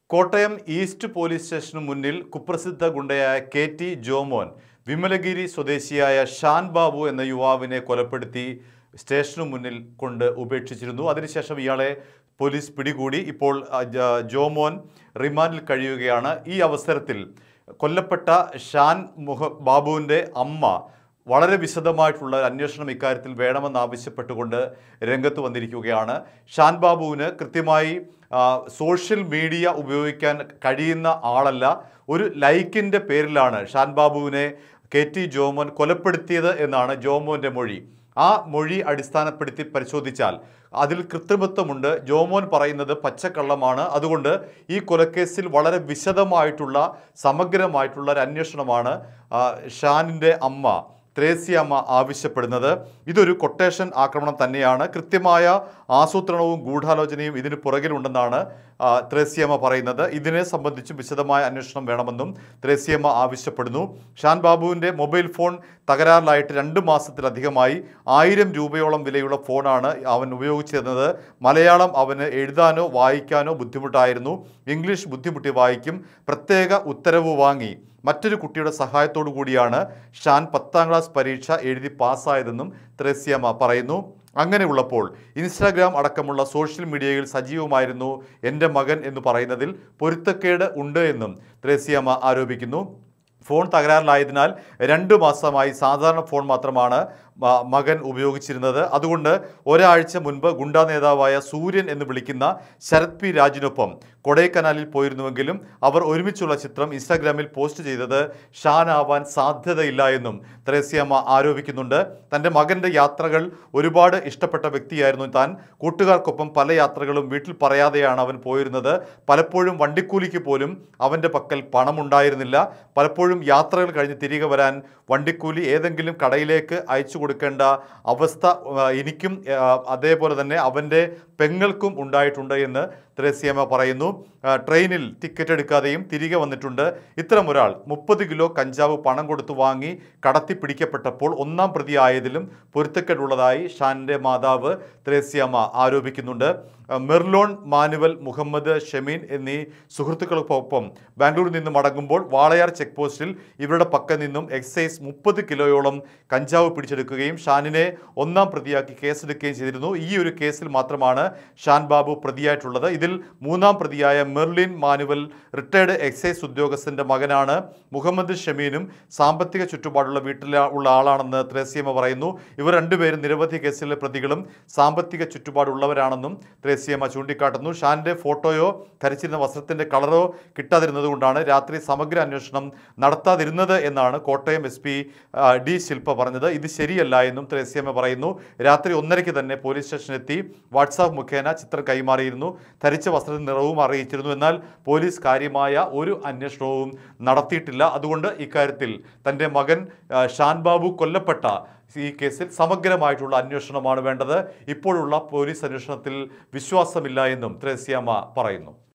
Kottayam east police സ്റ്റേഷന് മുന്നിൽ കുപ്രസിദ്ധ ഗുണ്ടയായ കെ ടി ജോമോൻ വിമലഗിരി സ്വദേശിയായ ഷാൻ ബാബു എന്ന യുവാവിനെ കൊലപ്പെടുത്തി സ്റ്റേഷനു മുന്നിൽ കൊണ്ട് ഉപേക്ഷിച്ചിരുന്നു അതിനുശേഷം ഇയാളെ പോലീസ് പിടികൂടി ഇപ്പോൾ ആ, ജ- ജോമോൻ റിമാൻഡിൽ കഴിയുകയാണ് ഈ അവസരത്തിൽ കൊല്ലപ്പെട്ട ഷാൻ മുഹ ബാബുവിൻ്റെ അമ്മ വളരെ വിശദമായിട്ടുള്ള ഒരു അന്വേഷണം ഇക്കാര്യത്തിൽ വേണമെന്നാവശ്യപ്പെട്ടുകൊണ്ട് രംഗത്ത് വന്നിരിക്കുകയാണ് ഷാൻ ബാബുവിന് കൃത്യമായി ആ, സോഷ്യൽ മീഡിയ ഉപയോഗിക്കാൻ കഴിയുന്ന ആളല്ല ഒരു ലൈക്കിൻ്റെ പേരിലാണ് ഷാൻ ബാബുവിനെ കെ ടി ജോമോൻ കൊലപ്പെടുത്തിയത് എന്നാണ് ജോമോൻ്റെ മൊഴി ആ മൊഴി അടിസ്ഥാനപ്പെടുത്തി പരിശോധിച്ചാൽ അതിൽ കൃത്രിമത്വമുണ്ട് ജോമോൻ പറയുന്നത് പച്ചക്കള്ളമാണ് അതുകൊണ്ട് ഈ കൊലക്കേസിൽ വളരെ വിശദമായിട്ടുള്ള സമഗ്രമായിട്ടുള്ള ഒരു അന്വേഷണമാണ് ആ, ഷാനിൻ്റെ അമ്മ ത്രേസ്യമ്മ ആവശ്യപ്പെടുന്നത് ഇതൊരു കൊട്ടേഷൻ ആക്രമണം തന്നെയാണ് കൃത്യമായ ആസൂത്രണവും ഗൂഢാലോചനയും ഇതിന് പുറകിലുണ്ടെന്നാണ് ആ, ത്രേസ്യമ്മ പറയുന്നത് ഇതിനെ സംബന്ധിച്ച് വിശദമായ അന്വേഷണം വേണമെന്നും ത്രേസ്യമ്മ ആവശ്യപ്പെടുന്നു ഷാൻ ബാബുവിൻ്റെ മൊബൈൽ ഫോൺ തകരാറിലായിട്ട് രണ്ട് മാസത്തിലധികമായി ആയിരം രൂപയോളം വിലയുള്ള ഫോണാണ് അവൻ ഉപയോഗിച്ചിരുന്നത് മലയാളം അവന് എഴുതാനോ വായിക്കാനോ ബുദ്ധിമുട്ടായിരുന്നു ഇംഗ്ലീഷ് ബുദ്ധിമുട്ടി വായിക്കും പ്രത്യേക ഉത്തരവ് വാങ്ങി മറ്റൊരു കുട്ടിയുടെ സഹായത്തോടു കൂടിയാണ് ഷാൻ പത്താം ക്ലാസ് പരീക്ഷ എഴുതി പാസ്സായതെന്നും ത്രേസ്യമ്മ പറയുന്നു അങ്ങനെയുള്ളപ്പോൾ ഇൻസ്റ്റാഗ്രാം അടക്കമുള്ള സോഷ്യൽ മീഡിയയിൽ സജീവമായിരുന്നു എൻ്റെ മകൻ എന്ന് പറയുന്നതിൽ പൊരുത്തക്കേട് ഉണ്ട് എന്നും ത്രേസ്യമ്മ ആരോപിക്കുന്നു ഫോൺ തകരാറിലായതിനാൽ രണ്ട് മാസമായി സാധാരണ ഫോൺ മാത്രമാണ് മ- മകൻ ഉപയോഗിച്ചിരുന്നത് അതുകൊണ്ട് ഒരാഴ്ച മുൻപ് ഗുണ്ടാ നേതാവായ സൂര്യൻ എന്ന് വിളിക്കുന്ന ശരത് പി രാജിനൊപ്പം കൊടൈക്കനാലിൽ പോയിരുന്നുവെങ്കിലും അവർ ഒരുമിച്ചുള്ള ചിത്രം ഇൻസ്റ്റാഗ്രാമിൽ പോസ്റ്റ് ചെയ്തത് ഷാൻ ആവാൻ സാധ്യതയില്ല എന്നും ത്രേസ്യമ്മ ആരോപിക്കുന്നുണ്ട് തൻ്റെ മകൻ്റെ യാത്രകൾ ഒരുപാട് ഇഷ്ടപ്പെട്ട വ്യക്തിയായിരുന്നു താൻ കൂട്ടുകാർക്കൊപ്പം പല യാത്രകളും വീട്ടിൽ പറയാതെയാണ് അവൻ പോയിരുന്നത് പലപ്പോഴും വണ്ടിക്കൂലിക്ക് പോലും അവൻ്റെ പക്കൽ പണമുണ്ടായിരുന്നില്ല പലപ്പോഴും യാത്രകൾ കഴിഞ്ഞ് തിരികെ വരാൻ വണ്ടിക്കൂലി ഏതെങ്കിലും കടയിലേക്ക് അയച്ചു കൊടുക്കേണ്ട അവസ്ഥ ആ, എനിക്കും ആ, അതേപോലെ തന്നെ അവൻ്റെ പെങ്ങൾക്കും ഉണ്ടായിട്ടുണ്ട് എന്ന് ത്രേസ്യമ്മ പറയുന്നു ആ, ട്രെയിനിൽ ടിക്കറ്റ് എടുക്കാതെയും തിരികെ വന്നിട്ടുണ്ട് ഇത്തരം ഒരാൾ മുപ്പത് കിലോ കഞ്ചാവ് പണം കൊടുത്തു വാങ്ങി കടത്തി പിടിക്കപ്പെട്ടപ്പോൾ ഒന്നാം പ്രതിയായതിലും പൊരുത്തക്കേടുള്ളതായി ഷാനിൻ്റെ മാതാവ് ത്രേസ്യമ്മ ആരോപിക്കുന്നുണ്ട് ആ, മെർലോൺ മാനുവൽ മുഹമ്മദ് ഷമീൻ എന്നീ സുഹൃത്തുക്കൾക്കൊപ്പം ബാംഗ്ലൂരിൽ നിന്ന് മടങ്ങുമ്പോൾ വാളയാർ ചെക്ക് പോസ്റ്റിൽ ഇവരുടെ പക്കൽ നിന്നും എക്സൈസ് മുപ്പത് കിലോയോളം കഞ്ചാവ് പിടിച്ചെടുക്കുകയും ഷാനിനെ ഒന്നാം പ്രതിയാക്കി കേസെടുക്കുകയും ചെയ്തിരുന്നു ഈ ഒരു കേസിൽ മാത്രമാണ് ഷാൻ ബാബു പ്രതിയായിട്ടുള്ളത് ഇതിൽ മൂന്നാം പ്രതിയായ മെർലിൻ മാനുവൽ റിട്ടയർഡ് എക്സൈസ് ഉദ്യോഗസ്ഥന്റെ മകനാണ് മുഹമ്മദ് ഷമീനും സാമ്പത്തിക ചുറ്റുപാടുള്ള വീട്ടിൽ ഉള്ള ആളാണെന്ന് ത്രേസ്യമ്മ പറയുന്നു ഇവർ രണ്ടുപേരും നിരവധി കേസിലെ പ്രതികളും സാമ്പത്തിക ചുറ്റുപാടുള്ളവരാണെന്നും ത്രേസ്യമ്മ ചൂണ്ടിക്കാട്ടുന്നു ഷാന്റെ ഫോട്ടോയോ ധരിച്ചിരുന്ന വസ്ത്രത്തിന്റെ കളറോ കിട്ടാതിരുന്നത് കൊണ്ടാണ് രാത്രി സമഗ്ര അന്വേഷണം നടത്താതിരുന്നത് എന്നാണ് Kottayam S P D Shilpa പറഞ്ഞത് ഇത് ശരിയല്ല എന്നും ത്രേസ്യമ്മ പറയുന്നു രാത്രി ഒന്നരയ്ക്ക് തന്നെ പോലീസ് സ്റ്റേഷനിലെത്തി വാട്സാപ്പ് മുഖേന ചിത്രം കൈമാറിയിരുന്നു ധരിച്ച വസ്ത്രത്തിന്റെ നിറവും അറിയിച്ചിരുന്നു എന്നാൽ പോലീസ് കാര്യമായ ഒരു അന്വേഷണവും നടത്തിയിട്ടില്ല അതുകൊണ്ട് ഇക്കാര്യത്തിൽ തൻ്റെ മകൻ ആ, ഷാൻ ബാബു കൊല്ലപ്പെട്ട ഈ കേസിൽ സമഗ്രമായിട്ടുള്ള അന്വേഷണമാണ് വേണ്ടത് ഇപ്പോഴുള്ള പോലീസ് അന്വേഷണത്തിൽ വിശ്വാസമില്ല എന്നും ത്രേസ്യാമ്മ പറയുന്നു